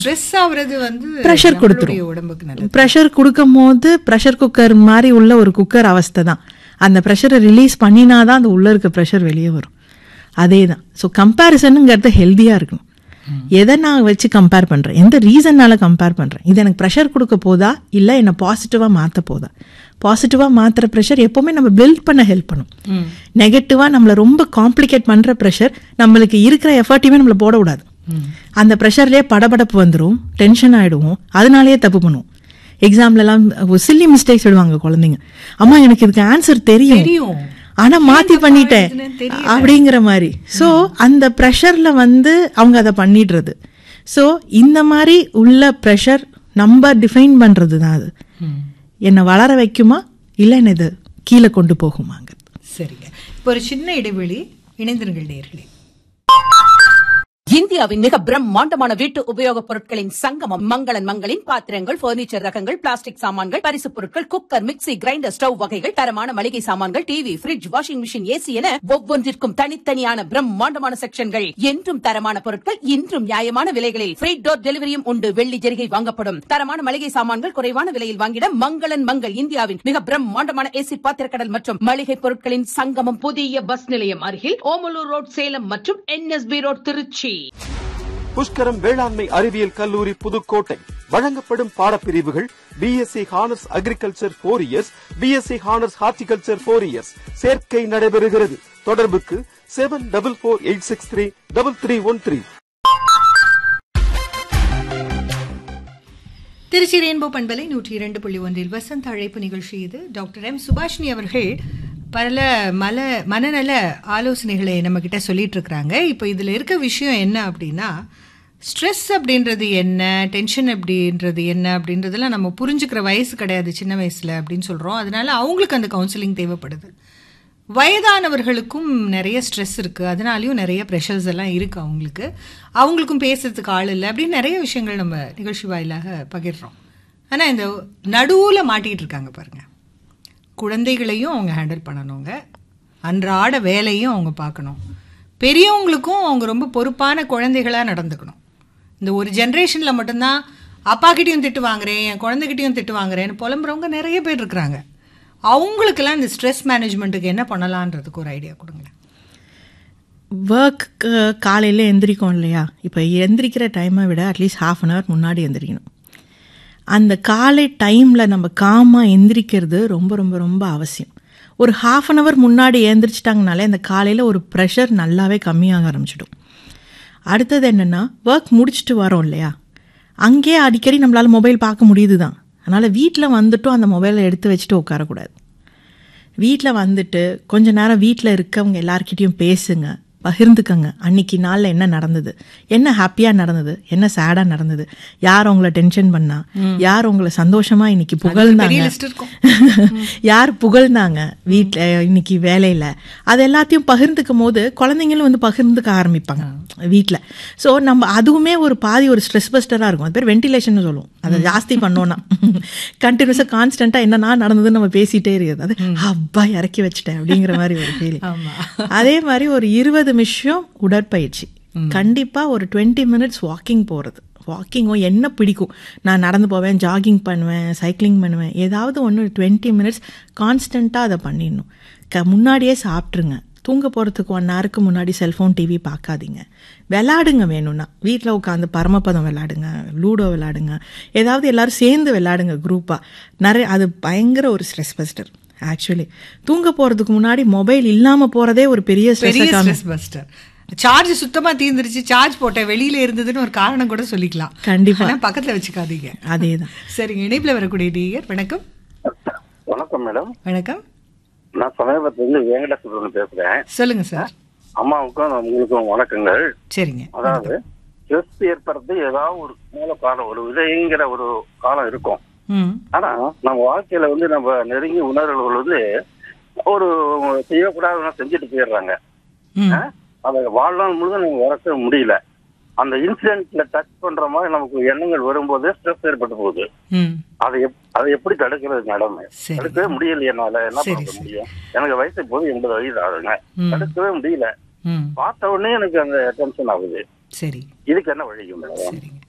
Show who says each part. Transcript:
Speaker 1: Stress ஆகுறது வந்து
Speaker 2: pressure
Speaker 1: நம்மளுடைய
Speaker 2: கொடுத்துரும்
Speaker 1: உடம்புக்கு நல்லது
Speaker 2: ப்ரெஷர் கொடுக்கும் போது ப்ரெஷர் குக்கர் மாதிரி உள்ள ஒரு குக்கர் அவஸ்தை தான் அந்த ப்ரெஷரை ரிலீஸ் பண்ணினா தான் அந்த உள்ள இருக்க ப்ரெஷர் வெளியே வரும் அதே தான் ஸோ கம்பேரிசனுங்கிறது ஹெல்த்தியாக இருக்கணும் எதை நான் வச்சு கம்பேர் பண்ணுறேன் எந்த ரீசன்னால கம்பேர் பண்ணுறேன் இது எனக்கு ப்ரெஷர் கொடுக்க போதா இல்லை என்னை பாசிட்டிவாக மாற்ற போதா பாசிட்டிவாக மாற்றுற ப்ரெஷர் எப்போவுமே நம்ம பில்ட் பண்ண ஹெல்ப் பண்ணும் நெகட்டிவாக நம்மளை ரொம்ப காம்ப்ளிகேட் பண்ணுற ப்ரெஷர் நம்மளுக்கு இருக்கிற எஃபர்ட்டையுமே நம்மளை போடக்கூடாது அந்த ப்ரெஷர்லேயே படபடப்பு வந்துடும் டென்ஷன் ஆகிடுவோம் அதனாலேயே தப்பு பண்ணுவோம் எக்ஸாம்லலாம் சில்லி மிஸ்டேக்ஸ் விடுவாங்க குழந்தைங்க அம்மா எனக்கு இதுக்கு ஆன்சர் தெரியும்
Speaker 1: தெரியும்.
Speaker 2: ஆனா மாத்தி
Speaker 1: தப்பா
Speaker 2: பண்ணிட்டேன்
Speaker 1: எழுதுனேன்னு தெரியல.
Speaker 2: அப்படிங்கிற மாதிரி சோ அந்த ப்ரெஷர்ல வந்து அவங்க அதை பண்ணிடுறது சோ இந்த மாதிரி உள்ள ப்ரெஷர் நம்ம டிஃபைன் பண்றது தான் அது என்னை வளர வைக்குமா இல்லை என்னை இது கீழே கொண்டு போகுமாங்க
Speaker 1: சரிங்க இப்போ ஒரு சின்ன இடைவெளி இணைந்திருங்கள் நேர்களே
Speaker 3: இந்தியாவின் மிக பிரம்மாண்டமான வீட்டு உபயோகப் பொருட்களின் சங்கமம் மங்களன் மங்களின் பாத்திரங்கள் பர்னிச்சர் ரகங்கள் பிளாஸ்டிக் சாமான்கள் பரிசுப் பொருட்கள் குக்கர் மிக்ஸி கிரைண்டர் ஸ்டவ் வகைகள் தரமான மளிகை சாமான்கள் TV fridge washing machine AC என ஒவ்வொன்றிற்கும் தனித்தனியான பிரம்மாண்டமான செக்ஷன்கள் என்றும் தரமான பொருட்கள் இன்றும் நியாயமான விலைகளில் ஃப்ரீ டோர் டெலிவரியும் உண்டு வெள்ளி ஜெரிகை வாங்கப்படும் தரமான மளிகை சாமான்கள் குறைவான விலையில் வாங்கிட மங்களன் மங்கள் இந்தியாவின் மிக பிரம்மாண்டமான ஏசி பாத்திரக்கடல் மற்றும் மளிகை பொருட்களின் சங்கமம் புதிய பஸ் நிலையம் அருகில் ஓமலூர் ரோட் சேலம் மற்றும் என்எஸ்பி ரோட் திருச்சி
Speaker 4: புஷ்கரம் வேளாண்மை அறிவியல் கல்லூரி புதுக்கோட்டை வழங்கப்படும் பாடப்பிரிவுகள் BSc honours agriculture four years BSc honours horticulture four years சேர்க்கை நடைபெறுகிறது தொடர்புக்கு seven double four eight six three double three one three
Speaker 1: Tiruchi rainbow பண்பலை நூற்றி இரண்டு புள்ளி ஒன்றில் வசந்த் அழைப்பு நிகழ்ச்சி இது டாக்டர் எம் சுபாஷினி அவர்கள் பல மல மனநல ஆலோசனைகளை நம்ம கிட்ட சொல்லிட்டு இருக்கிறாங்க இப்போ இதில் இருக்க விஷயம் என்ன அப்படின்னா ஸ்ட்ரெஸ் அப்படின்றது என்ன டென்ஷன் அப்படின்றது என்ன அப்படின்றதெல்லாம் நம்ம புரிஞ்சுக்கிற வயசு கிடையாது சின்ன வயசில் அப்படின்னு சொல்கிறோம் அதனால அவங்களுக்கு அந்த கவுன்சிலிங் தேவைப்படுது வயதானவர்களுக்கும் நிறைய ஸ்ட்ரெஸ் இருக்குது அதனாலையும் நிறைய ப்ரெஷர்ஸ் எல்லாம் இருக்குது அவங்களுக்கு அவங்களுக்கும் பேசுறதுக்கு ஆள் இல்லை அப்படின்னு நிறைய விஷயங்கள் நம்ம நிகழ்ச்சி வாயிலாக பகிர்றோம் ஆனால் இந்த நடுவில் மாட்டிகிட்டு இருக்காங்க பாருங்க குழந்தைகளையும் அவங்க ஹேண்டில் பண்ணணுங்க அன்றாட வேலையும் அவங்க பார்க்கணும் பெரியவங்களுக்கும் அவங்க ரொம்ப பொறுப்பான குழந்தைகளாக நடந்துக்கணும் இந்த ஒரு ஜென்ரேஷனில் மட்டும்தான் அப்பா கிட்டேயும் திட்டு வாங்குறேன் என் குழந்தைகிட்டயும் திட்டு வாங்குறேன்னு புலம்புறவங்க நிறைய பேர் இருக்கிறாங்க அவங்களுக்கெல்லாம் இந்த ஸ்ட்ரெஸ் மேனேஜ்மெண்ட்டுக்கு என்ன பண்ணலான்றதுக்கு ஒரு ஐடியா கொடுங்களேன்
Speaker 2: ஒர்க் காலையில் எந்திரிக்கும் இல்லையா இப்போ எந்திரிக்கிற டைமை விட அட்லீஸ்ட் ஹாஃப் அன் ஹவர் முன்னாடி எந்திரிக்கணும் அந்த காலை டைமில் நம்ம காமாக எந்திரிக்கிறது ரொம்ப ரொம்ப ரொம்ப அவசியம் ஒரு ஹாஃப் அன் ஹவர் முன்னாடி எழுந்திரிச்சிட்டாங்கனாலே அந்த காலையில் ஒரு ப்ரெஷர் நல்லாவே கம்மியாக ஆரம்பிச்சிடும் அடுத்தது என்னென்னா ஒர்க் முடிச்சுட்டு வரோம் இல்லையா அங்கேயே அடிக்கடி நம்மளால் மொபைல் பார்க்க முடியுது தான் அதனால் வீட்டில் வந்துட்டும் அந்த மொபைலை எடுத்து வச்சுட்டு உட்காரக்கூடாது வீட்டில் வந்துட்டு கொஞ்ச நேரம் வீட்டில் இருக்கவங்க எல்லார்கிட்டயும் பேசுங்க பகிர்ந்துக்கங்க அன்னைக்கு நாளில் என்ன நடந்தது என்ன ஹாப்பியாக நடந்தது என்ன சேடாக நடந்தது யார் உங்களை டென்ஷன் பண்ணா யார் உங்களை சந்தோஷமா இன்னைக்கு
Speaker 1: பெரிய
Speaker 2: புகழ்ந்தாங்க
Speaker 1: list இருக்கும்.
Speaker 2: யார் புகழ்ந்தாங்க வீட்டில் இன்னைக்கு வேலையில் அது எல்லாத்தையும் பகிர்ந்துக்கும் போது குழந்தைங்களும் வந்து பகிர்ந்துக்க ஆரம்பிப்பாங்க வீட்டில் ஸோ நம்ம அதுவுமே ஒரு பாதி ஒரு ஸ்ட்ரெஸ் பஸ்டராக இருக்கும் அது பேர் வென்டிலேஷன் சொல்லுவோம் அதை ஜாஸ்தி பண்ணோன்னா கண்டினியூஸாக கான்ஸ்டண்ட்டாக என்னன்னா நடந்ததுன்னு நம்ம பேசிட்டே இருக்குது அது அப்பா இறக்கி வச்சுட்டேன் அப்படிங்கிற மாதிரி ஒரு ஃபீலிங்
Speaker 1: ஆமா.
Speaker 2: அதே மாதிரி ஒரு இருபது நிமிஷம் உடற்பயிற்சி கண்டிப்பா ஒரு டுவெண்ட்டி மினிட்ஸ் வாக்கிங் போறது வாக்கிங்கும் என்ன பிடிக்கும் நான் நடந்து போவேன் ஜாகிங் பண்ணுவேன் சைக்கிளிங் பண்ணுவேன் ஏதாவது ஒன்று டுவெண்ட்டி மினிட்ஸ் கான்ஸ்டண்ட்டாக அதை பண்ணிடணும் க முன்னாடியே சாப்பிட்ருங்க தூங்க போகிறதுக்கு ஒன் ஹவருக்கு முன்னாடி செல்ஃபோன் டிவி பார்க்காதீங்க விளாடுங்க வேணும்னா வீட்டில் உட்காந்து பரமபதம் விளாடுங்க லூடோ விளாடுங்க ஏதாவது எல்லாரும் சேர்ந்து விளாடுங்க குரூப்பாக நிறைய அது பயங்கர ஒரு ஸ்ட்ரெஸ் பஸ்டர் ஆக்சுவலி தூங்க போகிறதுக்கு முன்னாடி மொபைல் இல்லாமல் போகிறதே ஒரு பெரிய
Speaker 1: பெரிய
Speaker 2: ஸ்ட்ரெஸ்
Speaker 1: ஸ்ட்ரெஸ் பஸ்டர் சார்ஜ் சுத்தமா தீர்ந்துருச்சு சார்ஜ் போட்டேன் வெளியில இருந்ததுன்னு ஒரு காரணம் கூட சொல்லிக்கலாம்
Speaker 2: கண்டிப்பா.
Speaker 1: ஆனா பக்கத்துல வச்சுக்காதீங்க
Speaker 2: அதே தான்
Speaker 1: சரிங்க இணைப்புல வரக்கூடிய டியர் வணக்கம்
Speaker 5: வணக்கம் மேடம்
Speaker 1: வணக்கம்
Speaker 5: நான் சமீபத்திலிருந்து வேங்கடசுப்ரமணியன் பேசுறேன்
Speaker 1: சொல்லுங்க சார்
Speaker 5: அம்மாவுக்கும் உங்களுக்கும் வணக்கங்கள்
Speaker 1: சரிங்க
Speaker 5: அதாவது ஸ்ட்ரெஸ் ஏற்படுறது ஏதாவது ஒரு மூல காலம் ஒரு விதைங்கிற ஒரு காலம் இருக்கும்
Speaker 1: ம்
Speaker 5: ஆனா நம்ம வாழ்க்கையில வந்து நம்ம நெருங்கிய உணர்வுகள் வந்து ஒரு செய்யக்கூடாதுன்னு செஞ்சுட்டு போயிடுறாங்க
Speaker 1: ம்
Speaker 5: அதை வாழ்நாள் முழுதும் நம்ம வரக்க முடியல அந்த இன்சிடென்ட்ல டச் பண்ற மாதிரி நமக்கு எண்ணங்கள் வரும்போது ஸ்ட்ரெஸ் ஏற்பட்டு போகுது
Speaker 1: ம்
Speaker 5: அதை எப்- அதை எப்படி தடுக்கிறது மேடம்
Speaker 1: சரி.
Speaker 5: தடுக்கவே முடியல என்னால என்ன
Speaker 1: சரி,
Speaker 5: பண்ண
Speaker 1: சரி.
Speaker 5: முடியும் எனக்கு வயசு போது எண்பது வயசு ஆகுதுங்க
Speaker 1: ம்.
Speaker 5: தடுக்கவே முடியல
Speaker 1: ம்
Speaker 5: பார்த்த உடனே எனக்கு அந்த டென்ஷன் ஆகுது
Speaker 1: சரி
Speaker 5: இதுக்கு என்ன வழிங்க மேடம்
Speaker 1: சரிங்க